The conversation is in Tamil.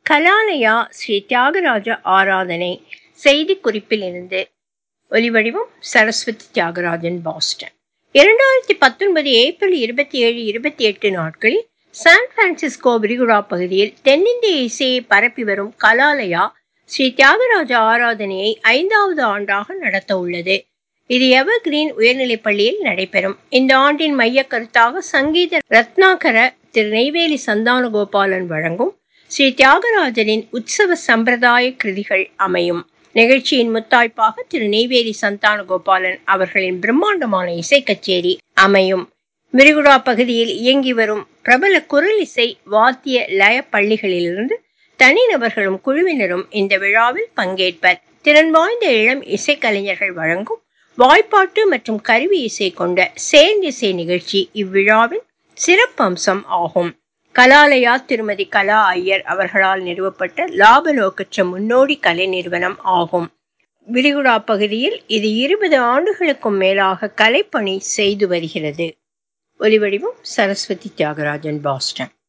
கலாலயா ஸ்ரீ தியாகராஜ ஆராதனை செய்திக் குறிப்பிலிருந்து ஒலிவடிவம் சரஸ்வதி தியாகராஜன் பாஸ்டன் இரண்டாயிரத்தி பத்தொன்பது ஏப்ரல் இருபத்தி ஏழு இருபத்தி எட்டு நாட்களில் சான் பிரான்சிஸ்கோ விரிகுடா பகுதியில் தென்னிந்திய இசையை பரப்பி வரும் கலாலயா ஸ்ரீ தியாகராஜ ஆராதனையை ஐந்தாவது ஆண்டாக நடத்த உள்ளது இது எவர் கிரீன் உயர்நிலைப் பள்ளியில் நடைபெறும் இந்த ஆண்டின் மைய கருத்தாக சங்கீத ரத்னாகர திரு நெய்வேலி சந்தானகோபாலன் வழங்கும் ஸ்ரீ தியாகராஜரின் உற்சவ சம்பிரதாய கிருதிகள் அமையும் நிகழ்ச்சியின் முத்தாய்ப்பாக திரு நெய்வேலி சந்தானகோபாலன் அவர்களின் பிரம்மாண்டமான இசை கச்சேரி அமையும் மிருகுடா பகுதியில் இயங்கி வரும் பிரபல குரல் இசை வாத்திய லய பள்ளிகளிலிருந்து தனிநபர்களும் குழுவினரும் இந்த விழாவில் பங்கேற்பர் திறன் வாய்ந்த இளம் இசைக்கலைஞர்கள் வழங்கும் வாய்ப்பாட்டு மற்றும் கருவி இசை கொண்ட சேர்ந்திசை நிகழ்ச்சி இவ்விழாவின் சிறப்பம்சம் ஆகும் கலாலயா திருமதி கலா ஐயர் அவர்களால் நிறுவப்பட்ட லாப நோக்கற்ற முன்னோடி கலை நிறுவனம் ஆகும் விரிகுடா பகுதியில் இது இருபது ஆண்டுகளுக்கும் மேலாக கலைப்பணி செய்து வருகிறது ஒலிவடிவம் சரஸ்வதி தியாகராஜன் பாஸ்டன்